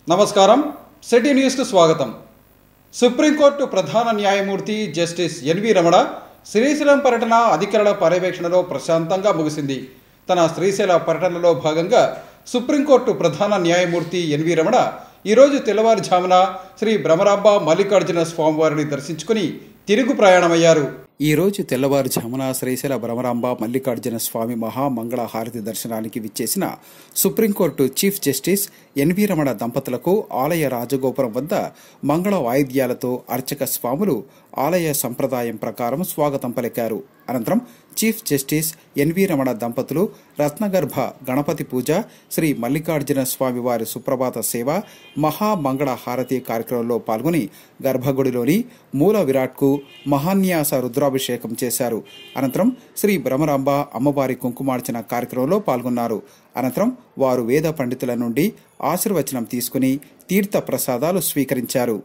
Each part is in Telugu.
నమస్కారం సిటీ న్యూస్కు స్వాగతం సుప్రీంకోర్టు ప్రధాన న్యాయమూర్తి జస్టిస్ ఎన్వి రమణ శ్రీశైలం పర్యటన అధికారుల పర్యవేక్షణలో ప్రశాంతంగా ముగిసింది తన శ్రీశైల పర్యటనలో భాగంగా సుప్రీంకోర్టు ప్రధాన న్యాయమూర్తి ఎన్వి రమణ ఈరోజు తెల్లవారుజామున శ్రీ భ్రమరాంబ మల్లికార్జున స్వామివారిని దర్శించుకుని తిరుగు ప్రయాణమయ్యారు ఈ రోజు తెల్లవారుజామున శ్రీశైల భ్రమరాంబ మల్లికార్జున స్వామి మహామంగళ హారతి దర్శనానికి విచ్చేసిన Supreme Court chief justice NV Ramana దంపతులకు ఆలయ రాజగోపురం వద్ద మంగళ వాయిద్యాలతో అర్చక స్వాములు ఆలయ సంప్రదాయం ప్రకారం స్వాగతం పలికారు అనంతరం చీఫ్ జస్టిస్ ఎన్వి రమణ దంపతులు రత్నగర్భ గణపతి పూజ శ్రీ మల్లికార్జున స్వామి వారి సుప్రభాత సేవ మహామంగళ హారతి కార్యక్రమంలో పాల్గొని గర్భగుడిలోని మూల విరాట్కు మహాన్యాస రుద్రాభిషేకం చేశారు అనంతరం శ్రీ భ్రమరాంబ అమ్మవారి కుంకుమార్చన కార్యక్రమంలో పాల్గొన్నారు అనంతరం వారు వేద పండితుల నుండి ఆశీర్వచనం తీసుకుని తీర్థ ప్రసాదాలు స్వీకరించారు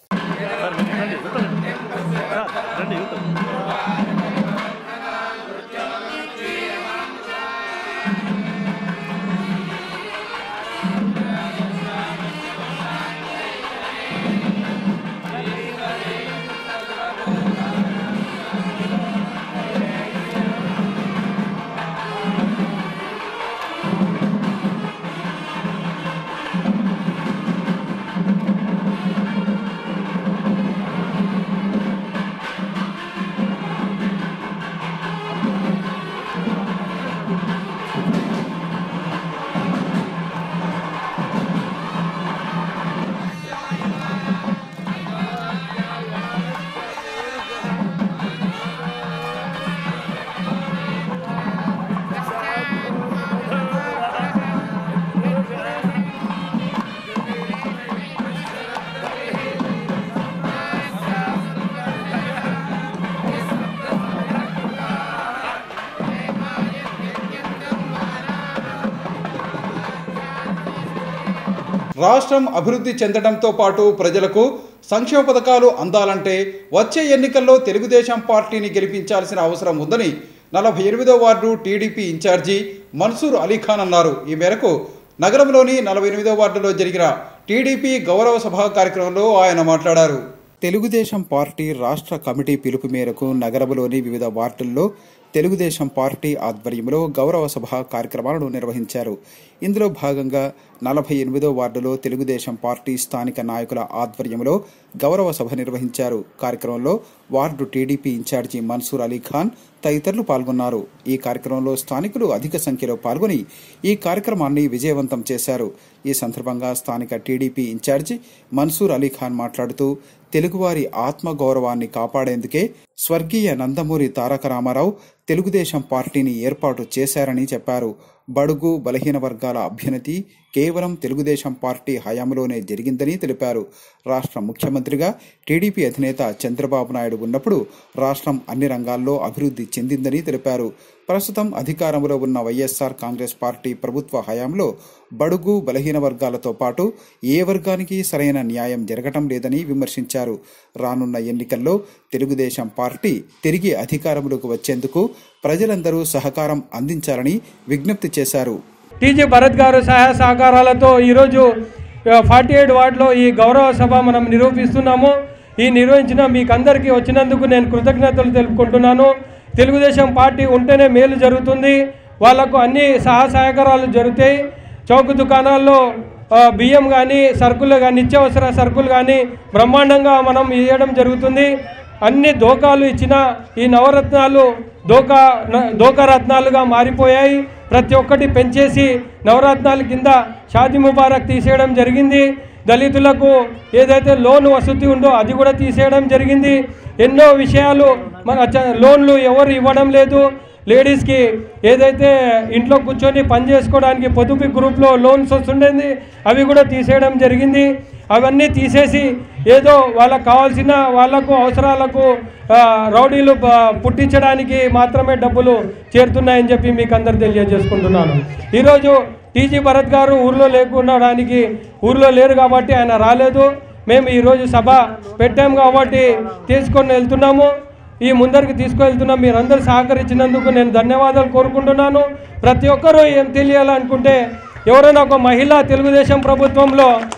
రాష్ట్రం అభివృద్ధి చెందడంతో పాటు ప్రజలకు సంక్షేమ పథకాలు అందాలంటే వచ్చే ఎన్నికల్లో తెలుగుదేశం పార్టీని గెలిపించాల్సిన అవసరం ఉందని నలభై ఎనిమిదో వార్డు టీడీపీ ఇన్ఛార్జి మన్సూర్ అలీఖాన్ అన్నారు ఈ మేరకు నగరంలోని నలభై ఎనిమిదో వార్డులో జరిగిన టీడీపీ గౌరవ సభ కార్యక్రమంలో ఆయన మాట్లాడారు తెలుగుదేశం పార్టీ రాష్ట్ర కమిటీ పిలుపు మేరకు నగరంలోని వివిధ వార్డుల్లో తెలుగుదేశం పార్టీ ఆధ్వర్యంలో గౌరవ సభ కార్యక్రమాలను నిర్వహించారు ఇందులో భాగంగా నలభై ఎనిమిదో వార్డులో తెలుగుదేశం పార్టీ స్థానిక నాయకుల ఆధ్వర్యంలో గౌరవ సభ నిర్వహించారు కార్యక్రమంలో వార్డు టీడీపీ ఇన్ఛార్జి మన్సూర్ అలీ ఖాన్ తదితరులు పాల్గొన్నారు ఈ కార్యక్రమంలో స్థానికులు అధిక సంఖ్యలో పాల్గొని ఈ కార్యక్రమాన్ని విజయవంతం చేశారు ఈ సందర్భంగా స్థానిక టీడీపీ ఇన్ఛార్జి మన్సూర్ అలీ ఖాన్ మాట్లాడుతూ తెలుగువారి ఆత్మగౌరవాన్ని కాపాడేందుకే స్వర్గీయ నందమూరి తారక రామారావు తెలుగుదేశం పార్టీని ఏర్పాటు చేశారని చెప్పారు బడుగు బలహీన వర్గాల అభ్యున్నతి కేవలం తెలుగుదేశం పార్టీ హయాంలోనే జరిగిందని తెలిపారు రాష్ట్ర ముఖ్యమంత్రిగా టీడీపీ అధినేత చంద్రబాబు నాయుడు ఉన్నప్పుడు రాష్ట్రం అన్ని రంగాల్లో అభివృద్ధి చెందిందని తెలిపారు ప్రస్తుతం అధికారంలో ఉన్న వైఎస్ఆర్ కాంగ్రెస్ పార్టీ ప్రభుత్వ హయాంలో బడుగు బలహీన వర్గాలతో పాటు ఏ వర్గానికి సరైన న్యాయం జరగటం లేదని విమర్శించారు రానున్న ఎన్నికల్లో తెలుగుదేశం పార్టీ తిరిగి అధికారంలోకి వచ్చేందుకు ప్రజలందరూ సహకారం అందించాలని విజ్ఞప్తి చేశారు టీజీ భరత్ గారు సహాయ సహకారాలతో ఈరోజు ఫార్టీ ఎయిట్ వార్డులో ఈ గౌరవ సభ మనం నిరూపిస్తున్నాము ఈ నిర్వహించిన మీకు అందరికీ వచ్చినందుకు నేను కృతజ్ఞతలు తెలుపుకుంటున్నాను తెలుగుదేశం పార్టీ ఉంటేనే మేలు జరుగుతుంది వాళ్లకు అన్ని సహాయ సహకారాలు జరుగుతాయి చౌక దుకాణాల్లో ఆ, బియ్యం కానీ సరుకులు కానీ నిత్యావసర సరుకులు కానీ బ్రహ్మాండంగా మనం ఇవ్వడం జరుగుతుంది అన్ని దోకాలు ఇచ్చిన ఈ నవరత్నాలు దోకా న- దోకారత్నాలుగా మారిపోయాయి ప్రతి ఒక్కటి పెంచేసి నవరత్నాల కింద షాది ముబారక్ తీసేయడం జరిగింది దళితులకు ఏదైతే లోన్ వసతి ఉందో అది కూడా తీసేయడం జరిగింది ఎన్నో విషయాలు మన చ- లోన్లు ఎవరు ఇవ్వడం లేదు లేడీస్కి ఏదైతే ఇంట్లో కూర్చొని పని చేసుకోవడానికి పొదుపు గ్రూప్లో లోన్స్ వస్తుండేది అవి కూడా తీసేయడం జరిగింది అవన్నీ తీసేసి ఏదో వాళ్ళకు కావాల్సిన వాళ్ళకు అవసరాలకు ఆ, రౌడీలు ప- పుట్టించడానికి మాత్రమే డబ్బులు చేరుతున్నాయని చెప్పి మీకు అందరు తెలియజేసుకుంటున్నాను ఈరోజు టీజీ భరత్ గారు ఊర్లో లేకుండడానికి ఊర్లో లేరు కాబట్టి ఆయన రాలేదు మేము ఈరోజు సభ పెట్టాం కాబట్టి తీసుకొని వెళ్తున్నాము ఈ ముందరికి తీసుకువెళ్తున్నాం మీరందరూ సహకరించినందుకు నేను ధన్యవాదాలు కోరుకుంటున్నాను ప్రతి ఒక్కరూ ఏం తెలియాలనుకుంటే ఎవరైనా ఒక మహిళ తెలుగుదేశం ప్రభుత్వంలో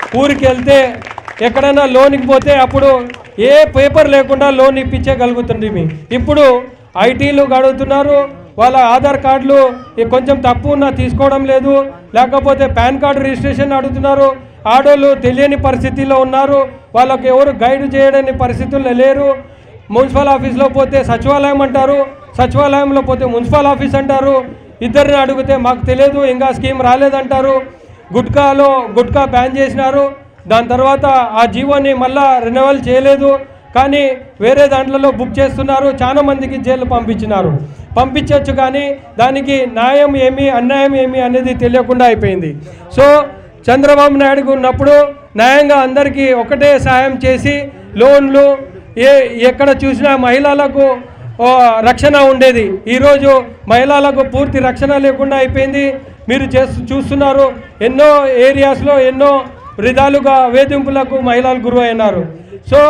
ఊరికి వెళ్తే ఎక్కడైనా లోన్కి పోతే అప్పుడు ఏ పేపర్ లేకుండా లోన్ ఇప్పించగలుగుతుంది మీ ఇప్పుడు ఐటీలు గడుగుతున్నారు వాళ్ళ ఆధార్ కార్డులు ఈ కొంచెం తప్పు ఉన్నా తీసుకోవడం లేదు లేకపోతే పాన్ కార్డు రిజిస్ట్రేషన్ అడుగుతున్నారు ఆడోళ్ళు తెలియని పరిస్థితిలో ఉన్నారు వాళ్ళకి ఎవరు గైడ్ చేయడని పరిస్థితుల్లో లేరు మున్సిపల్ ఆఫీస్లో పోతే సచివాలయం అంటారు సచివాలయంలో పోతే మున్సిపల్ ఆఫీస్ అంటారు ఇద్దరిని అడిగితే మాకు తెలియదు ఇంకా స్కీమ్ రాలేదంటారు గుట్కాలో గుట్కా బ్యాన్ చేసినారు దాని తర్వాత ఆ జీవోని మళ్ళా రెన్యువల్ చేయలేదు కానీ వేరే దాంట్లలో బుక్ చేస్తున్నారు చాలా మందికి జైలు పంపించినారు పంపించవచ్చు కానీ దానికి న్యాయం ఏమి అన్యాయం ఏమి అనేది తెలియకుండా అయిపోయింది సో చంద్రబాబు నాయుడు ఉన్నప్పుడు న్యాయంగా అందరికీ ఒకటే సాయం చేసి లోన్లు ఏ ఎక్కడ చూసినా మహిళలకు ఓ, రక్షణ ఉండేది ఈరోజు మహిళలకు పూర్తి రక్షణ లేకుండా అయిపోయింది మీరు చేస్తూ చూస్తున్నారు ఎన్నో ఏరియాస్లో ఎన్నో విధాలుగా వేధింపులకు మహిళలు గురి అయినారు సో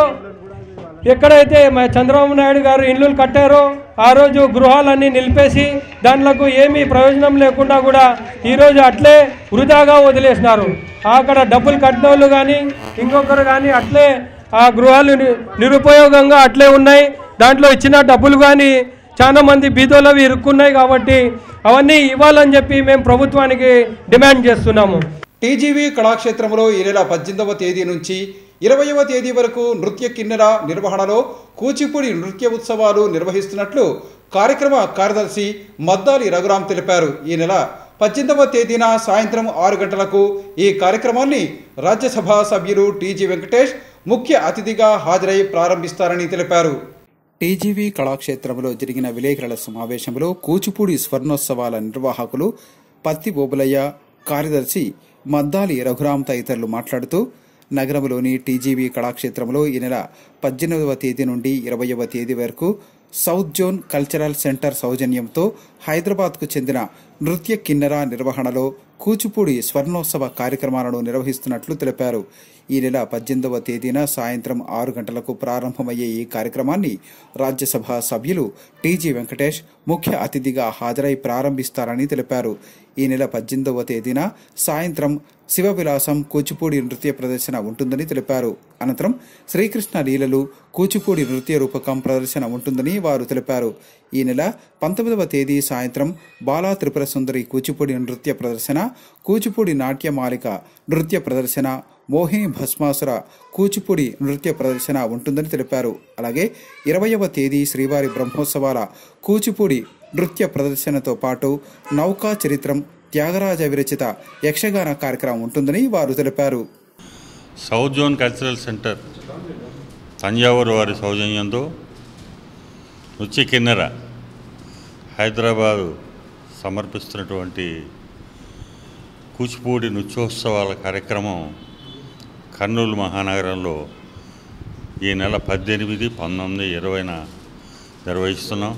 ఎక్కడైతే మ- చంద్రబాబు నాయుడు గారు ఇల్లు కట్టారో ఆ రోజు గృహాలన్నీ నిలిపేసి దాంట్లకు ఏమీ ప్రయోజనం లేకుండా కూడా ఈరోజు అట్లే వృధాగా వదిలేసినారు అక్కడ డబ్బులు కట్టిన వాళ్ళు కానీ ఇంకొకరు కానీ అట్లే ఆ గృహాలు ని- నిరుపయోగంగా అట్లే ఉన్నాయి దాంట్లో ఇచ్చిన డబ్బులు కానీ చాలా మంది బీదోలవి ఇరుక్కున్నాయి కాబట్టి అవన్నీ ఇవ్వాలని చెప్పి మేము ప్రభుత్వానికి డిమాండ్ చేస్తున్నాము టీజీవీ కళాక్షేత్రంలో ఈ నెల పద్దెనిమిదవ తేదీ నుంచి ఇరవయవ తేదీ వరకు నృత్య కిన్నెర నిర్వహణలో కూచిపూడి నృత్య ఉత్సవాలు నిర్వహిస్తున్నట్లు కార్యక్రమ కార్యదర్శి మద్దాలి రఘురాం తెలిపారు ఈ నెల పద్దెనిమిదవ తేదీన సాయంత్రం ఆరు గంటలకు ఈ కార్యక్రమాన్ని రాజ్యసభ సభ్యులు టీజీ వెంకటేష్ ముఖ్య అతిథిగా హాజరై ప్రారంభిస్తారని తెలిపారు టీజీవీ కళాక్షేత్రంలో జరిగిన విలేకరుల సమావేశంలో కూచిపూడి స్వర్ణోత్సవాల నిర్వాహకులు పత్తి బోబులయ్య కార్యదర్శి మద్దాలి రఘురాం తదితరులు మాట్లాడుతూ నగరంలోని టీజీవీ కళాక్షేత్రంలో ఈ నెల పద్దెనిమిదవ తేదీ నుండి ఇరవయవ తేదీ వరకు సౌత్ జోన్ కల్చరల్ సెంటర్ సౌజన్యంతో హైదరాబాద్కు చెందిన నృత్య కిన్నెర నిర్వహణలో కూచిపూడి స్వర్ణోత్సవ కార్యక్రమాలను నిర్వహిస్తున్నట్లు తెలిపారు ఈ నెల పద్దెనిమిదవ తేదీన సాయంత్రం ఆరు గంటలకు ప్రారంభమయ్యే ఈ కార్యక్రమాన్ని రాజ్యసభ సభ్యులు టీజీ వెంకటేష్ ముఖ్య అతిథిగా హాజరై ప్రారంభిస్తారని తెలిపారు ఈ నెల పద్దెనిమిదవ తేదీన సాయంత్రం శివవిలాసం కూచిపూడి నృత్య ప్రదర్శన ఉంటుందని తెలిపారు అనంతరం శ్రీకృష్ణ లీలలు కూచిపూడి నృత్య రూపకం ప్రదర్శన ఉంటుందని వారు తెలిపారు ఈ నెల పంతొమ్మిదవ తేదీ సాయంత్రం బాలా త్రిపుర సుందరి కూచిపూడి నృత్య ప్రదర్శన కూచిపూడి నాట్యమాలిక నృత్య ప్రదర్శన మోహిని భస్మాసుర కూచిపూడి నృత్య ప్రదర్శన ఉంటుందని తెలిపారు అలాగే ఇరవయవ తేదీ శ్రీవారి బ్రహ్మోత్సవాల కూచిపూడి నృత్య ప్రదర్శనతో పాటు నౌకా చరిత్రం త్యాగరాజ విరచిత యక్షగాన కార్యక్రమం ఉంటుందని వారు తెలిపారు South Zone Cultural Centre Thanjavur వారి సౌజన్యంతో నృత్య కిన్నెర హైదరాబాదు సమర్పిస్తున్నటువంటి కూచిపూడి నృత్యోత్సవాల కార్యక్రమం కర్నూలు మహానగరంలో ఈ నెల పద్దెనిమిది పంతొమ్మిది ఇరవైన నిర్వహిస్తున్నాం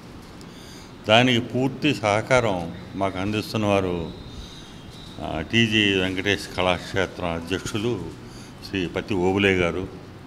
దానికి పూర్తి సహకారం మాకు అందిస్తున్న వారు ఆ, టీజీ వెంకటేష్ కళాక్షేత్రం అధ్యక్షులు శ్రీ పత్తి ఓబులే గారు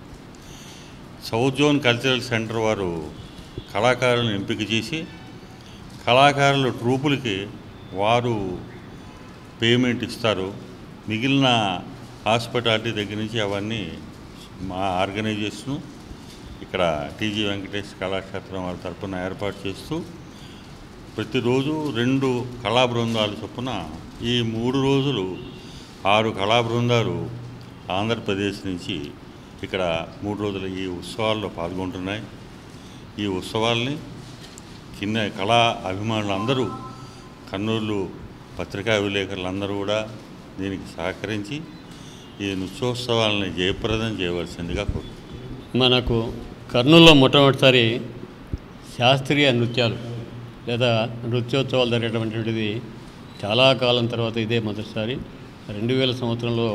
సౌత్ జోన్ కల్చరల్ సెంటర్ వారు కళాకారులను ఎంపిక చేసి కళాకారుల ట్రూపులకి వారు పేమెంట్ ఇస్తారు మిగిలిన హాస్పిటాలిటీ దగ్గర నుంచి అవన్నీ మా ఆర్గనైజేషను ఇక్కడ టీజీ వెంకటేష్ కళాక్షేత్రం వారి తరపున ఏర్పాటు చేస్తూ ప్రతిరోజు రెండు కళా బృందాలు చొప్పున ఈ మూడు రోజులు ఆరు కళా బృందాలు ఆంధ్రప్రదేశ్ నుంచి ఇక్కడ మూడు రోజుల ఈ ఉత్సవాల్లో పాల్గొంటున్నాయి ఈ ఉత్సవాల్ని కింద కళా అభిమానులందరూ కర్నూలు పత్రికా విలేకరులందరూ కూడా దీనికి సహకరించి ఈ నృత్యోత్సవాలని జయప్రదం చేయవలసిందిగా కోరుతున్నాను మనకు కర్నూలులో మొట్టమొదటిసారి శాస్త్రీయ నృత్యాలు లేదా నృత్యోత్సవాలు జరిగేటువంటిది చాలా కాలం తర్వాత ఇదే మొదటిసారి రెండు వేల సంవత్సరంలో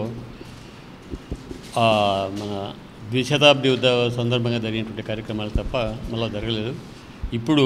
ఆ, మన ద్విశతాబ్ది ఉద్ద సందర్భంగా జరిగినటువంటి కార్యక్రమాలు తప్ప మళ్ళీ జరగలేదు ఇప్పుడు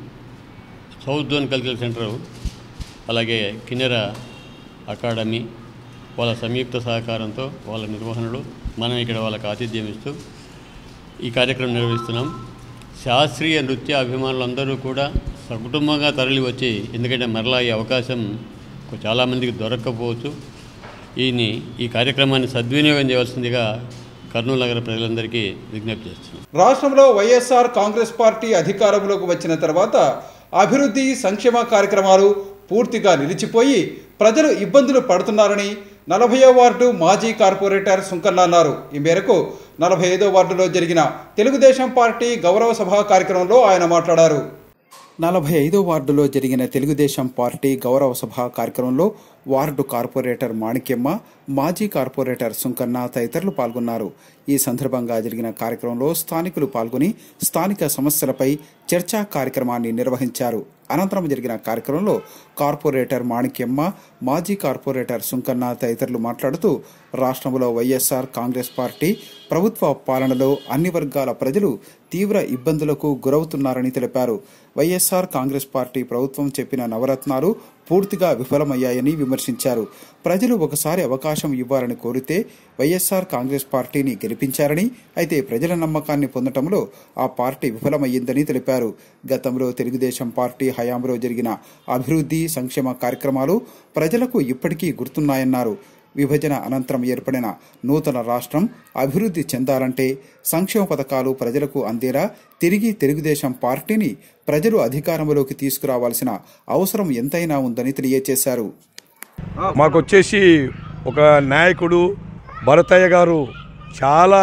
సౌత్ జోన్ కల్చరల్ సెంటర్ అలాగే కిన్నెర అకాడమీ వాళ్ళ సంయుక్త సహకారంతో వాళ్ళ నిర్వహణలో మనం ఇక్కడ వాళ్ళకి ఆతిథ్యం ఇస్తూ ఈ కార్యక్రమం నిర్వహిస్తున్నాం శాస్త్రీయ నృత్య అభిమానులందరూ కూడా సకుటుంబంగా తరలి వచ్చి ఎందుకంటే మరలా ఈ అవకాశం కొ- చాలామందికి దొరక్కపోవచ్చు ఈయన్ని ఈ కార్యక్రమాన్ని సద్వినియోగం చేయవలసిందిగా కర్నూలు నగర ప్రజలందరికీ విజ్ఞప్తి చేస్తున్నాను రాష్ట్రంలో వైఎస్ఆర్ కాంగ్రెస్ పార్టీ అధికారంలోకి వచ్చిన తర్వాత అభివృద్ధి సంక్షేమ కార్యక్రమాలు పూర్తిగా నిలిచిపోయి ప్రజలు ఇబ్బందులు పడుతున్నారని నలభైవ వార్డు మాజీ కార్పొరేటర్ సుంకన్న అన్నారు ఈ మేరకు నలభై ఐదో వార్డులో జరిగిన తెలుగుదేశం పార్టీ గౌరవ సభ కార్యక్రమంలో ఆయన మాట్లాడారు నలభై ఐదో వార్డులో జరిగిన తెలుగుదేశం పార్టీ గౌరవ సభ కార్యక్రమంలో వార్డు కార్పొరేటర్ మాణిక్యమ్మ మాజీ కార్పొరేటర్ సుంకన్న తదితరులు పాల్గొన్నారు ఈ సందర్భంగా జరిగిన కార్యక్రమంలో స్థానికులు పాల్గొని స్థానిక సమస్యలపై చర్చా కార్యక్రమాన్ని నిర్వహించారు అనంతరం జరిగిన కార్యక్రమంలో కార్పొరేటర్ మాణిక్యమ్మ మాజీ కార్పొరేటర్ సుంకన్న తదితరులు మాట్లాడుతూ రాష్ట్రంలో వైఎస్ఆర్ కాంగ్రెస్ పార్టీ ప్రభుత్వ పాలనలో అన్ని వర్గాల ప్రజలు తీవ్ర ఇబ్బందులకు గురవుతున్నారని తెలిపారు వైఎస్ఆర్ కాంగ్రెస్ పార్టీ ప్రభుత్వం చెప్పిన నవరత్నాలు పూర్తిగా విఫలమయ్యాయని విమర్శించారు ప్రజలు ఒకసారి అవకాశం ఇవ్వాలని కోరితే వైఎస్ఆర్ కాంగ్రెస్ పార్టీని గెలిపించారని అయితే ప్రజల నమ్మకాన్ని పొందటంలో ఆ పార్టీ విఫలమయ్యిందని తెలిపారు గతంలో తెలుగుదేశం పార్టీ హయాంలో జరిగిన అభివృద్ధి సంక్షేమ కార్యక్రమాలు ప్రజలకు ఇప్పటికీ గుర్తున్నాయన్నారు విభజన అనంతరం ఏర్పడిన నూతన రాష్ట్రం అభివృద్ధి చెందాలంటే సంక్షేమ పథకాలు ప్రజలకు అందేలా తిరిగి తెలుగుదేశం పార్టీని ప్రజలు అధికారంలోకి తీసుకురావాల్సిన అవసరం ఎంతైనా ఉందని తెలియజేశారు మాకు వచ్చేసి ఒక నాయకుడు భరతయ్య గారు చాలా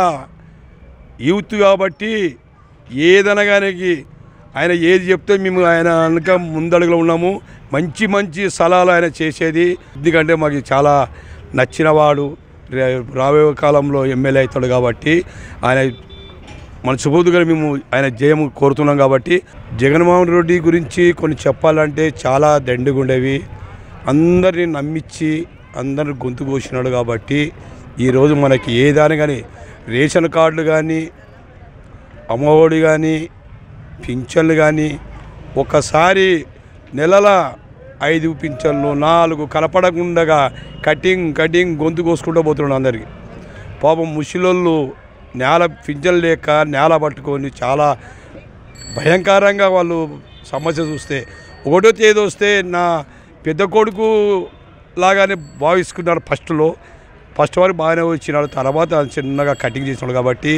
యూత్ కాబట్టి ఏదనగానికి ఆయన ఏది చెప్తే మేము ఆయన అనక ముందడుగులో ఉన్నాము మంచి మంచి సలహాలు ఆయన చేసేది ఎందుకంటే మాకు చాలా నచ్చినవాడు రే- రాబోయే కాలంలో ఎమ్మెల్యే అవుతాడు కాబట్టి ఆయన మన సుబోధ్ గారు మేము ఆయన జయము కోరుతున్నాం కాబట్టి జగన్మోహన్ రెడ్డి గురించి కొన్ని చెప్పాలంటే చాలా దండుగుండేవి అందరిని నమ్మించి అందరిని గొంతు కోసినాడు కాబట్టి ఈరోజు మనకి ఏ దాని కానీ రేషన్ కార్డులు కానీ అమ్మఒడి కానీ పింఛన్లు కానీ ఒకసారి నెలల ఐదు పింఛన్లు నాలుగు కనపడకుండా కటింగ్ కటింగ్ గొంతు కోసుకుంటూ పోతున్నాడు అందరికి పాపం ముసలోళ్ళు నేల పింఛన్లు లేక నేల పట్టుకొని చాలా భయంకరంగా వాళ్ళు సమస్య చూస్తే ఒకటో తేదీ వస్తే నా పెద్ద కొడుకు లాగానే భావిస్తున్నారు ఫస్ట్లో ఫస్ట్ వరకు బాగానే వచ్చినాడు తర్వాత చిన్నగా కటింగ్ చేసినాడు కాబట్టి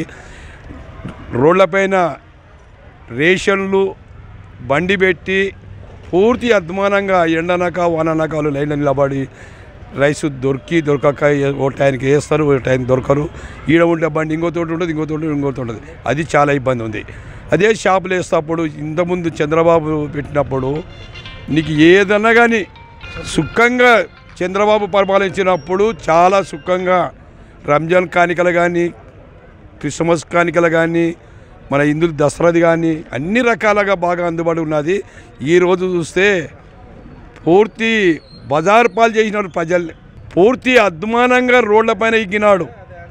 రోడ్లపైన రేషన్లు బండి పెట్టి పూర్తి అధ్వానంగా ఎండనక వాననక వాళ్ళు లైన్లో నిలబడి రైస్ దొరికి దొరకక ఏ- ఓ టైంకి వేస్తారు ఓ టైం దొరకరు ఈడ ఉంటే బండి ఇంకో తోటి ఉంటుంది ఇంకో తోటి ఇంకో తోటి ఉంటుంది అది చాలా ఇబ్బంది ఉంది అదే షాపులు వేసేటప్పుడు ఇంతకుముందు చంద్రబాబు పెట్టినప్పుడు నీకు ఏదన్నా కానీ సుఖంగా చంద్రబాబు పరిపాలించినప్పుడు చాలా సుఖంగా రంజాన్ కానికలు కానీ క్రిస్మస్ కానికలు కానీ మన హిందువుల దసరాది కానీ అన్ని రకాలుగా బాగా అందుబాటు ఉన్నది ఈరోజు చూస్తే పూర్తి బజార్ పాలు చేసినాడు ప్రజల్ని పూర్తి అద్మానంగా రోడ్లపైన ఎక్కినాడు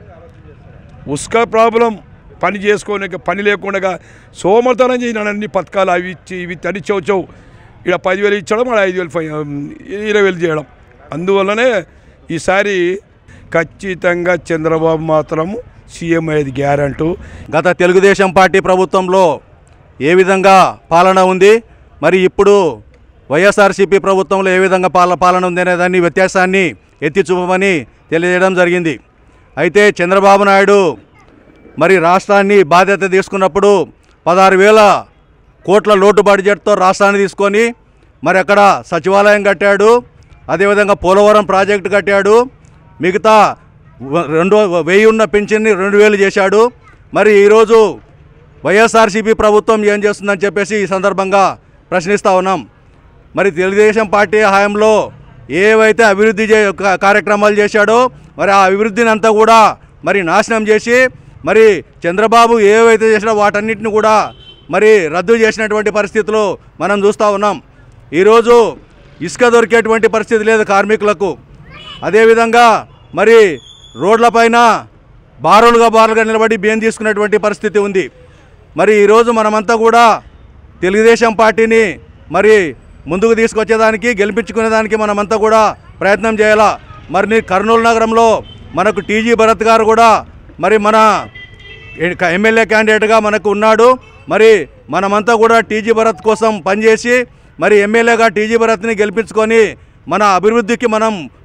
ఉస్కా ప్రాబ్లం పని చేసుకోలేక పని లేకుండా సోమతనం చేసినాడు అన్ని పథకాలు అవి ఇచ్చి ఇవి తడి చౌచౌ ఇక్కడ పదివేలు ఇచ్చడం మన ఐదు వేలు ఫై ఇరవై వేలు చేయడం అందువల్లనే ఈసారి ఖచ్చితంగా చంద్రబాబు మాత్రం సీఎం అయ్యేది గ్యారంటూ గత తెలుగుదేశం పార్టీ ప్రభుత్వంలో ఏ విధంగా పాలన ఉంది మరి ఇప్పుడు వైఎస్ఆర్సీపీ ప్రభుత్వంలో ఏ విధంగా పాల పాలన ఉంది అనే దాన్ని వ్యత్యాసాన్ని ఎత్తి చూపమని తెలియజేయడం జరిగింది అయితే చంద్రబాబు నాయుడు మరి రాష్ట్రాన్ని బాధ్యత తీసుకున్నప్పుడు పదహారు వేల కోట్ల లోటు బడ్జెట్తో రాష్ట్రాన్ని తీసుకొని మరి అక్కడ సచివాలయం కట్టాడు అదేవిధంగా పోలవరం ప్రాజెక్టు కట్టాడు మిగతా వ- రెండు వెయ్యి ఉన్న పెన్షన్ని రెండు వేలు చేశాడు మరి ఈరోజు వైఎస్ఆర్సీపీ ప్రభుత్వం ఏం చేస్తుందని చెప్పేసి ఈ సందర్భంగా ప్రశ్నిస్తూ ఉన్నాం మరి తెలుగుదేశం పార్టీ హయాంలో ఏవైతే అభివృద్ధి చే కా- కార్యక్రమాలు చేశాడో మరి ఆ అభివృద్ధిని అంతా కూడా మరి నాశనం చేసి మరి చంద్రబాబు ఏవైతే చేసినా వాటన్నిటిని కూడా మరి రద్దు చేసినటువంటి పరిస్థితులు మనం చూస్తూ ఉన్నాం ఈరోజు ఇసుక దొరికేటువంటి పరిస్థితి లేదు కార్మికులకు అదేవిధంగా మరి రోడ్లపైన బారులుగా బారులుగా నిలబడి బియ్యం తీసుకున్నటువంటి పరిస్థితి ఉంది మరి ఈరోజు మనమంతా కూడా తెలుగుదేశం పార్టీని మరి ముందుకు తీసుకొచ్చేదానికి గెలిపించుకునేదానికి మనమంతా కూడా ప్రయత్నం చేయాలా మరి నీ కర్నూలు నగరంలో మనకు టీజీ భరత్ గారు కూడా మరి మన ఎమ్మెల్యే క్యాండిడేట్గా మనకు ఉన్నాడు మరి మనమంతా కూడా టీజీ భరత్ కోసం పనిచేసి మరి ఎమ్మెల్యేగా టీజీ భరత్ని గెలిపించుకొని మన అభివృద్ధికి మనం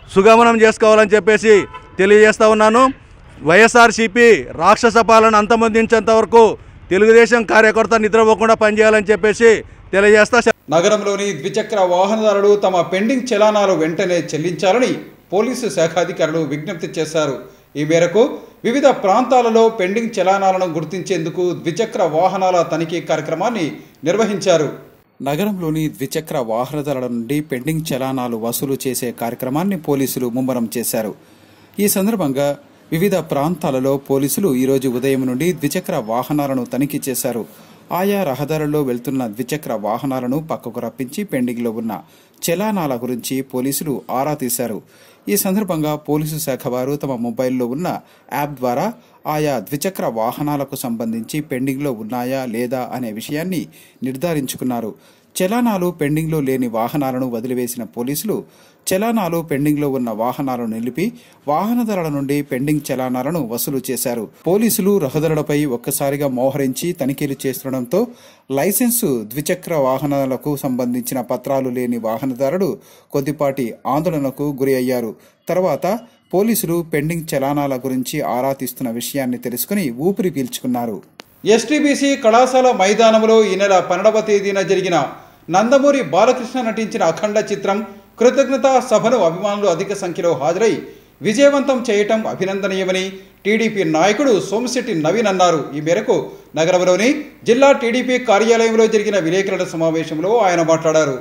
సుగమనం చేసుకోవాలని చెప్పేసి తెలియజేస్తా ఉన్నాను వైఎస్ఆర్సీపీ రాక్షస పాలన అంతమొందించేంత వరకు తెలుగుదేశం కార్యకర్త నిద్రపోకుండా పనిచేయాలని చెప్పేసి తెలియజేస్తా నగరంలోని ద్విచక్ర వాహనదారులు తమ పెండింగ్ చలానాలు వెంటనే చెల్లించాలని పోలీసు శాఖాధికారులు విజ్ఞప్తి చేశారు ఈ మేరకు వివిధ ప్రాంతాలలో పెండింగ్ చలానాలను గుర్తించేందుకు ద్విచక్ర వాహనాల తనిఖీ కార్యక్రమాన్ని నిర్వహించారు నగరంలోని ద్విచక్ర వాహనదారుల నుండి పెండింగ్ చలానాలు వసూలు చేసే కార్యక్రమాన్ని పోలీసులు ముమ్మరం చేశారు ఈ సందర్భంగా వివిధ ప్రాంతాలలో పోలీసులు ఈరోజు ఉదయం నుండి ద్విచక్ర వాహనాలను తనిఖీ చేశారు ఆయా రహదారుల్లో వెళ్తున్న ద్విచక్ర వాహనాలను పక్కకు రప్పించి పెండింగ్లో ఉన్న చలానాల గురించి పోలీసులు ఆరా తీశారు ఈ సందర్భంగా పోలీసు శాఖ వారు తమ మొబైల్లో ఉన్న యాప్ ద్వారా ఆయా ద్విచక్ర వాహనాలకు సంబంధించి పెండింగ్లో ఉన్నాయా లేదా అనే విషయాన్ని నిర్ధారించుకున్నారు చలానాలు పెండింగ్లో లేని వాహనాలను వదిలివేసిన పోలీసులు చలానాలు పెండింగ్లో ఉన్న వాహనాలను నిలిపి వాహనదారుల నుండి పెండింగ్ చలానాలను వసూలు చేశారు పోలీసులు రహదారులపై ఒక్కసారిగా మోహరించి తనిఖీలు చేస్తుండటంతో లైసెన్సు ద్విచక్ర వాహనాలకు సంబంధించిన పత్రాలు లేని వాహనదారుడు కొద్దిపాటి ఆందోళనకు గురి అయ్యారు తర్వాత పోలీసులు పెండింగ్ చలానాల గురించి ఆరా తీస్తున్న విషయాన్ని తెలుసుకుని ఊపిరి పీల్చుకున్నారు ఎస్టీబీసీ కళాశాల మైదానంలో ఈ నెల పన్నెండవ తేదీన జరిగిన నందమూరి బాలకృష్ణ నటించిన అఖండ చిత్రం కృతజ్ఞతా సభను అభిమానులు అధిక సంఖ్యలో హాజరై విజయవంతం చేయటం అభినందనీయమని టీడీపీ నాయకుడు సోమిశెట్టి నవీన్ అన్నారు ఈ మేరకు నగరంలోని జిల్లా టీడీపీ కార్యాలయంలో జరిగిన విలేకరుల సమావేశంలో ఆయన మాట్లాడారు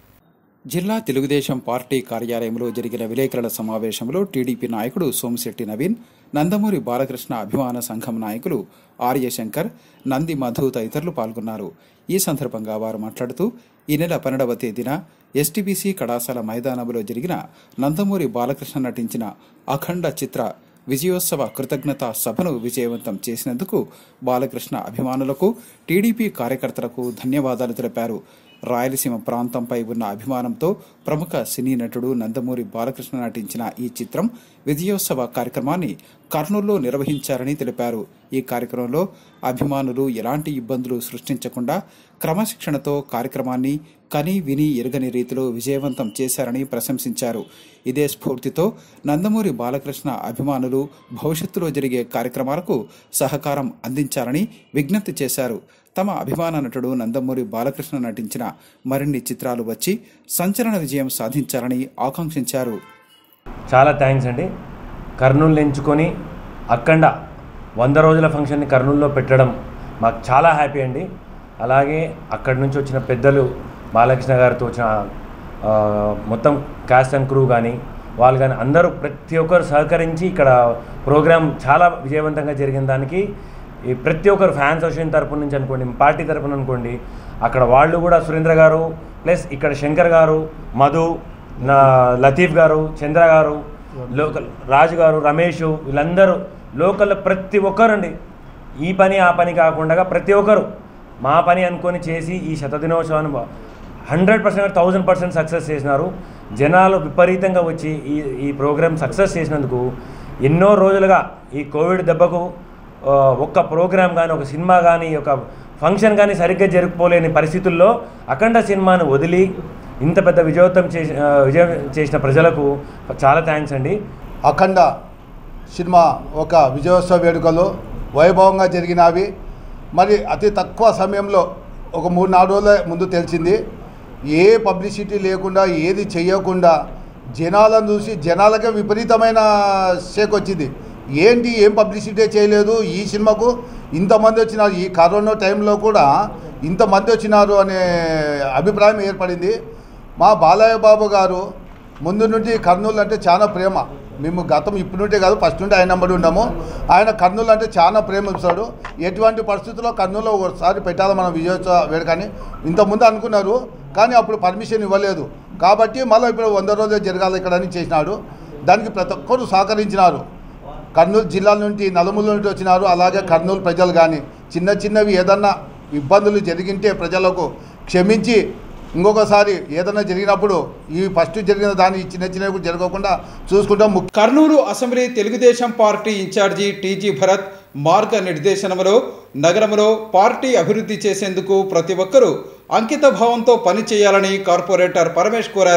జిల్లా తెలుగుదేశం పార్టీ కార్యాలయంలో జరిగిన విలేకరుల సమావేశంలో టీడీపీ నాయకుడు సోమిశెట్టి నవీన్ నందమూరి బాలకృష్ణ అభిమాన సంఘం నాయకులు ఆర్య శంకర్ నంది మధు తదితరులు పాల్గొన్నారు ఈ సందర్భంగా వారు మాట్లాడుతూ ఈ నెల పన్నెండవ తేదీన ఎస్టీబీసీ కళాశాల మైదానంలో జరిగిన నందమూరి బాలకృష్ణ నటించిన అఖండ చిత్ర విజయోత్సవ కృతజ్ఞతా సభను విజయవంతం చేసినందుకు బాలకృష్ణ అభిమానులకు టీడీపీ కార్యకర్తలకు ధన్యవాదాలు తెలిపారు రాయలసీమ ప్రాంతంపై ఉన్న అభిమానంతో ప్రముఖ సినీ నటుడు నందమూరి బాలకృష్ణ నటించిన ఈ చిత్రం విజయోత్సవ కార్యక్రమాన్ని కర్నూలులో నిర్వహించారని తెలిపారు ఈ కార్యక్రమంలో అభిమానులు ఎలాంటి ఇబ్బందులు సృష్టించకుండా క్రమశిక్షణతో కార్యక్రమాన్ని కని విని ఎరగని రీతిలో విజయవంతం చేశారని ప్రశంసించారు ఇదే స్ఫూర్తితో నందమూరి బాలకృష్ణ అభిమానులు భవిష్యత్తులో జరిగే కార్యక్రమాలకు సహకారం అందించాలని విజ్ఞప్తి చేశారు తమ అభిమాన నటుడు నందమూరి బాలకృష్ణ నటించిన మరిన్ని చిత్రాలు వచ్చి సంచలన విజయం సాధించాలని ఆకాంక్షించారు చాలా థ్యాంక్స్ అండి కర్నూలు ఎంచుకొని అఖండ వంద రోజుల ఫంక్షన్ని కర్నూలులో పెట్టడం మాకు చాలా హ్యాపీ అండి అలాగే అక్కడి నుంచి వచ్చిన పెద్దలు బాలకృష్ణ గారితో వచ్చిన ఆ, మొత్తం క్యాస్ట్ అండ్ క్రూ కానీ వాళ్ళు కానీ అందరూ ప్రతి ఒక్కరు సహకరించి ఇక్కడ ప్రోగ్రాం చాలా విజయవంతంగా జరిగిన దానికి ఈ ప్రతి ఒక్కరు ఫ్యాన్స్ అసోసియేషన్ తరపు నుంచి అనుకోండి పార్టీ తరపున అనుకోండి అక్కడ వాళ్ళు కూడా సురేంద్ర గారు ప్లస్ ఇక్కడ శంకర్ గారు మధు నా లతీఫ్ గారు చంద్ర గారు లోకల్ రాజు గారు రమేష్ వీళ్ళందరూ లోకల్ ప్రతి ఒక్కరండి ఈ పని ఆ పని కాకుండా ప్రతి ఒక్కరు మా పని అనుకొని చేసి ఈ శతదినోత్సవాన్ని hundred percent thousand percent success చేసినారు జనాలు విపరీతంగా వచ్చి ఈ ఈ ప్రోగ్రామ్ సక్సెస్ చేసినందుకు ఎన్నో రోజులుగా ఈ కోవిడ్ దెబ్బకు ఆ, ఒక్క ప్రోగ్రామ్ కానీ ఒక సినిమా కానీ ఒక ఫంక్షన్ కానీ సరిగ్గా జరుపుకోలేని పరిస్థితుల్లో అఖండ సినిమాను వదిలి ఇంత పెద్ద విజయవంతం చేసి ఆ, విజయం చేసిన ప్రజలకు చాలా థ్యాంక్స్ అండి అఖండ సినిమా ఒక విజయోత్సవ వేడుకలు వైభవంగా జరిగినవి మరి అతి తక్కువ సమయంలో ఒక మూడు నాలుగు రోజుల ముందు తెలిసింది ఏ పబ్లిసిటీ లేకుండా ఏది చేయకుండా జనాలను చూసి జనాలకే విపరీతమైన షేక్ వచ్చింది ఏంటి ఏం పబ్లిసిటీ చేయలేదు ఈ సినిమాకు ఇంతమంది వచ్చినారు ఈ కరోనా టైంలో కూడా ఇంతమంది వచ్చినారు అనే అభిప్రాయం ఏర్పడింది మా బాలయ్య బాబు గారు ముందు నుండి కర్నూలు అంటే చాలా ప్రేమ మేము గతం ఇప్పుడు నుండే కాదు ఫస్ట్ నుండి ఆయన నెంబడి ఉన్నాము ఆయన కర్నూలు అంటే చాలా ప్రేమ ఇస్తాడు ఎటువంటి పరిస్థితుల్లో కర్నూలులో ఒకసారి పెట్టాలి మనం విజయోత్సవ వేడుకని ఇంతకుముందు అనుకున్నారు కానీ అప్పుడు పర్మిషన్ ఇవ్వలేదు కాబట్టి మళ్ళీ ఇప్పుడు వంద రోజులు జరగాలి ఇక్కడ అని చేసినాడు దానికి ప్రతి ఒక్కరు సహకరించినారు కర్నూలు జిల్లా నుండి నలుమూల నుండి వచ్చినారు అలాగే కర్నూలు ప్రజలు కానీ చిన్న చిన్నవి ఏదన్నా ఇబ్బందులు జరిగింటే ప్రజలకు క్షమించి ఇంకొకసారి ఏదైనా జరిగినప్పుడు ఈ ఫస్ట్ జరిగిన దాని ఈ చిన్న చిన్నవి కూడా జరగకుండా చూసుకుంటాం ముఖ్య Kurnool assembly Telugu Desam party in charge TG Bharath మార్గ నిర్దేశనములో నగరంలో పార్టీ అభివృద్ధి చేసేందుకు ప్రతి ఒక్కరూ అంకిత భావంతో పనిచేయాలని కార్పొరేటర్ పరమేష్ కోరారు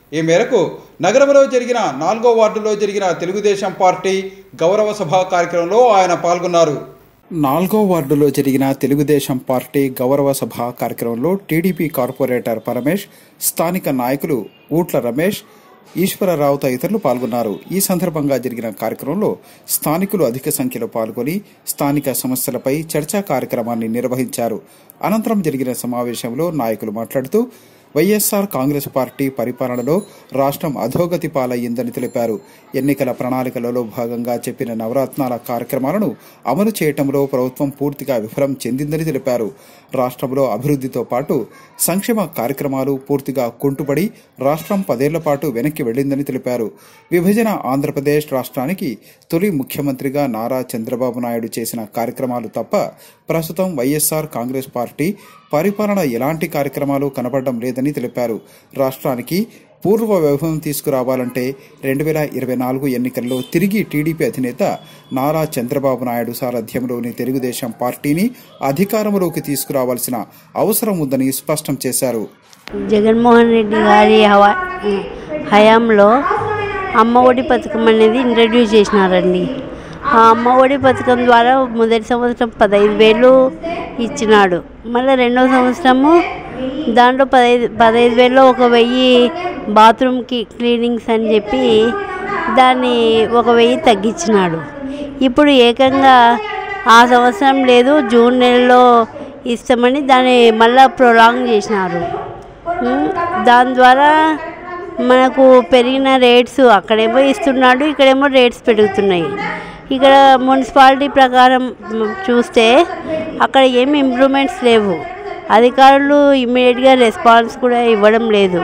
ఈ మేరకు నగరంలో జరిగిన నాలుగో వార్డులో జరిగిన తెలుగుదేశం పార్టీ గౌరవ సభ కార్యక్రమంలో ఆయన పాల్గొన్నారు నాలుగో వార్డులో జరిగిన తెలుగుదేశం పార్టీ గౌరవ సభ కార్యక్రమంలో టీడీపీ కార్పొరేటర్ పరమేష్ స్థానిక నాయకులు ఊట్ల రమేష్ ఈశ్వరరావు తదితరులు పాల్గొన్నారు ఈ సందర్భంగా జరిగిన కార్యక్రమంలో స్థానికులు అధిక సంఖ్యలో పాల్గొని స్థానిక సమస్యలపై చర్చా కార్యక్రమాన్ని నిర్వహించారు అనంతరం జరిగిన సమావేశంలో నాయకులు మాట్లాడుతూ వైఎస్ఆర్ కాంగ్రెస్ పార్టీ పరిపాలనలో రాష్ట్రం అధోగతి పాలయ్యిందని తెలిపారు ఎన్నికల ప్రణాళికలలో భాగంగా చెప్పిన నవరత్నాల కార్యక్రమాలను అమలు చేయటంలో ప్రభుత్వం పూర్తిగా విఫలం చెందిందని తెలిపారు రాష్ట్రంలో అభివృద్ధితో పాటు సంక్షేమ కార్యక్రమాలు పూర్తిగా కుంటుపడి రాష్ట్రం పదేళ్ల పాటు వెనక్కి వెళ్లిందని తెలిపారు విభజన ఆంధ్రప్రదేశ్ రాష్ట్రానికి తొలి ముఖ్యమంత్రిగా నారా చంద్రబాబు నాయుడు చేసిన కార్యక్రమాలు తప్ప ప్రస్తుతం వైఎస్ఆర్ కాంగ్రెస్ పార్టీ పరిపాలన ఎలాంటి కార్యక్రమాలు కనపడడం లేదని తెలిపారు రాష్ట్రానికి పూర్వ వైభవం తీసుకురావాలంటే రెండు వేల ఇరవై నాలుగు ఎన్నికల్లో తిరిగి టీడీపీ అధినేత నారా చంద్రబాబు నాయుడు సారథ్యంలోని తెలుగుదేశం పార్టీని అధికారంలోకి తీసుకురావాల్సిన అవసరం ఉందని స్పష్టం చేశారు జగన్మోహన్ రెడ్డి గారి హవా హయాంలో అమ్మ ఒడి పథకం అనేది ఇంట్రడ్యూస్ చేసినారండి ఆ అమ్మ ఒడి పథకం ద్వారా మొదటి సంవత్సరం పదహైదు వేలు ఇచ్చినాడు మళ్ళీ రెండో సంవత్సరము దాంట్లో పదహైదు పదహైదు వేలలో ఒక వెయ్యి బాత్రూమ్కి క్లీనింగ్స్ అని చెప్పి దాన్ని ఒక వెయ్యి తగ్గించినాడు ఇప్పుడు ఏకంగా ఆ సంవత్సరం లేదు జూన్ నెలలో ఇస్తామని దాన్ని మళ్ళీ ప్రొలాంగ్ చేసినారు ఉమ్, దాని ద్వారా మనకు పెరిగిన రేట్స్ అక్కడేమో ఇస్తున్నాడు ఇక్కడేమో రేట్స్ పెరుగుతున్నాయి ఇక్కడ మున్సిపాలిటీ ప్రకారం మ్, చూస్తే అక్కడ ఏమి ఇంప్రూవ్మెంట్స్ లేవు అధికారులు ఇమ్మీడియట్గా రెస్పాన్స్ కూడా ఇవ్వడం లేదు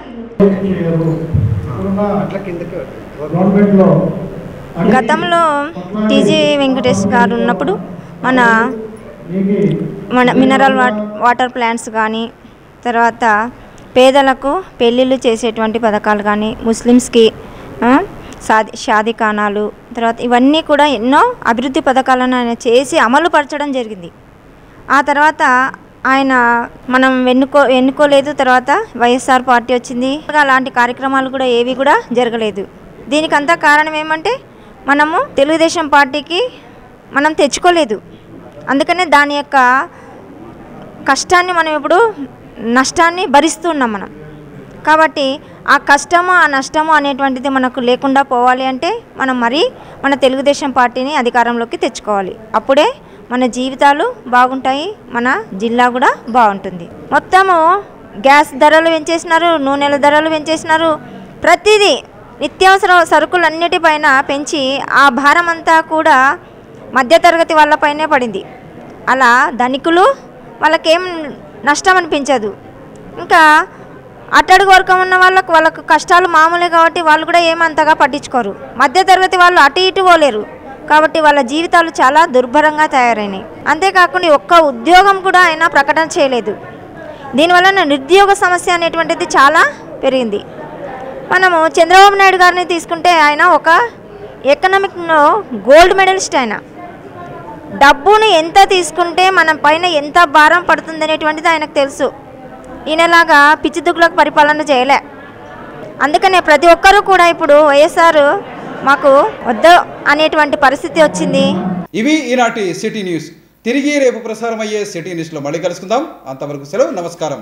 గతంలో టీజీ వెంకటేష్ గారు ఉన్నప్పుడు మన మన మినరల్ వాట్ వాటర్ ప్లాంట్స్ కానీ తర్వాత పేదలకు పెళ్ళిళ్ళు చేసేటువంటి పథకాలు కానీ ముస్లిమ్స్కి ఆ, సాది షాదీఖానాలు తర్వాత ఇవన్నీ కూడా ఎన్నో అభివృద్ధి పథకాలను ఆయన చేసి అమలు పరచడం జరిగింది ఆ తర్వాత ఆయన మనం ఎన్నుకో ఎన్నుకోలేదు తర్వాత వైఎస్ఆర్ పార్టీ వచ్చింది అలాంటి కార్యక్రమాలు కూడా ఏవి కూడా జరగలేదు దీనికి అంతా కారణం ఏమంటే మనము తెలుగుదేశం పార్టీకి మనం తెచ్చుకోలేదు అందుకనే దాని యొక్క కష్టాన్ని మనం ఇప్పుడు నష్టాన్ని భరిస్తున్నాం మనం కాబట్టి ఆ కష్టము ఆ నష్టము అనేటువంటిది మనకు లేకుండా పోవాలి అంటే మనం మరీ మన తెలుగుదేశం పార్టీని అధికారంలోకి తెచ్చుకోవాలి అప్పుడే మన జీవితాలు బాగుంటాయి మన జిల్లా కూడా బాగుంటుంది మొత్తము గ్యాస్ ధరలు పెంచేసినారు నూనెల ధరలు పెంచేసినారు ప్రతిదీ నిత్యావసర సరుకులన్నిటిపైన పెంచి ఆ భారం అంతా కూడా మధ్యతరగతి వాళ్ళపైనే పడింది అలా ధనికులు వాళ్ళకేం నష్టం అనిపించదు ఇంకా అట్టడుగు వర్గం ఉన్న వాళ్ళకు వాళ్ళకు కష్టాలు మామూలే కాబట్టి వాళ్ళు కూడా ఏమంతగా పట్టించుకోరు మధ్యతరగతి వాళ్ళు అటు ఇటు పోలేరు కాబట్టి వాళ్ళ జీవితాలు చాలా దుర్భరంగా తయారైనాయి అంతేకాకుండా ఒక్క ఉద్యోగం కూడా ఆయన ప్రకటన చేయలేదు దీనివలన నిరుద్యోగ సమస్య అనేటువంటిది చాలా పెరిగింది మనము చంద్రబాబు నాయుడు గారిని తీసుకుంటే ఆయన ఒక ఎకనామిక్లో గోల్డ్ మెడలిస్ట్ ఆయన డబ్బును ఎంత తీసుకుంటే మన పైన ఎంత భారం పడుతుంది అనేటువంటిది ఆయనకు తెలుసు ఈయనలాగా పిచ్చి దుక్కులకు పరిపాలన చేయలే అందుకనే ప్రతి ఒక్కరూ కూడా ఇప్పుడు వైఎస్ఆర్ మాకు వద్దు అనేటువంటి పరిస్థితి వచ్చింది ఇవి ఈనాటి సిటీ న్యూస్ తిరిగి రేపు ప్రసారం అయ్యే సిటీ న్యూస్లో మళ్ళీ కలుసుకుందాం అంతవరకు సెలవు నమస్కారం